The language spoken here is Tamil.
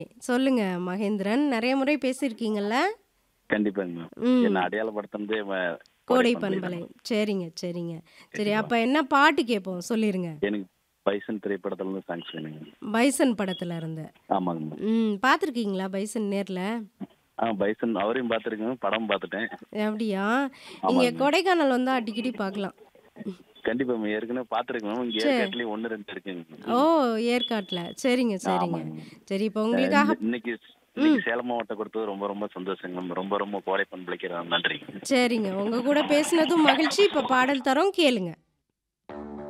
சொல்லுங்க மகேந்திரன். நெறைய முறை பேசியிருக்கீங்கல்ல? கண்டிப்பாங்க மேம். ம். என்ன அடையாளப்படுத்துனதே வ கோடை கோடை பண்பலை பண்பலை. தான். சரிங்க, சரிங்க. சரி கண்டிப்பா. அப்ப என்ன பாட்டு கேட்போம்? சொல்லிருங்க. எனக்கு பைசன் திரைப்படத்துல இருந்து சாங்ஸ் வேணுங்க. பைசன் படத்துல இருந்து. ஆமாங்க மேம். ம். பார்த்துருக்கீங்களா பைசன் நேர்ல? ஆ பைசன் அவரையும் பார்த்துருக்கேன். படம் பார்த்துட்டேன். அப்படியா? இங்க ஆமாங்க. கொடைக்கானல் வந்தா அடிக்கடி பார்க்கலாம். கண்டிப்பா மேம். ஏற்கனவே பார்த்துருக்கேன் மேம். இங்க சரி. ஏற்காட்டுலயும் 1, 2 இருக்குங்க. ஓ! ஏற்காட்ல. சரிங்க, சரிங்க. ஆமாங்க மேம். சரி இப்ப அ உங்களுக்காக இந்த இன்னைக்கு இன்னைக்கு சேலம் மாவட்டம் கொடுத்தது ரொம்ப ரொம்ப சந்தோஷங்க மேம். ரொம்ப ரொம்ப கோடை பண்பலைக்கு நன்றிங்க. சரிங்க. உங்க கூட பேசினதும் மகிழ்ச்சி. இப்ப பாடல் தரோம் கேளுங்க.